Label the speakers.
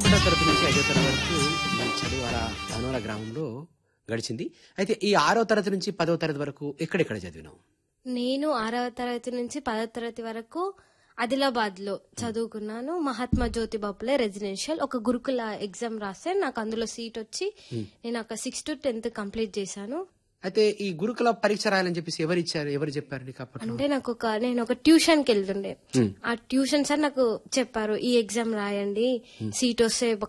Speaker 1: ఒకటో తరగతి నుంచి ఐదో తరగతి వరకు మీ చదువు అలా ధనోర గ్రామంలో గడిచింది అయితే ఈ ఆరో తరగతి నుంచి పదో తరగతి వరకు ఎక్కడెక్కడ చదివినావు
Speaker 2: నేను ఆరవ తరగతి నుంచి పదవ తరగతి వరకు ఆదిలాబాద్ లో చదువుకున్నాను మహాత్మా జ్యోతి బాపులే రెసిడెన్షియల్ ఒక గురుకుల ఎగ్జామ్ రాస్తే నాకు అందులో సీట్ వచ్చి నేను ఒక సిక్స్ టు టెన్త్ కంప్లీట్ చేశాను
Speaker 1: అయితే ఈ గురుకుల పరీక్ష రాయాలని చెప్పేసి ఎవరు ఇచ్చారు ఎవరు చెప్పారు నీకు అప్పట్లో
Speaker 2: అంటే నాకు ఒక నేను ఒక ట్యూషన్ కి వెళ్తుండే ఆ ట్యూషన్ సార్ నాకు చెప్పారు ఈ ఎగ్జామ్ రాయండి సీట్ వస్తే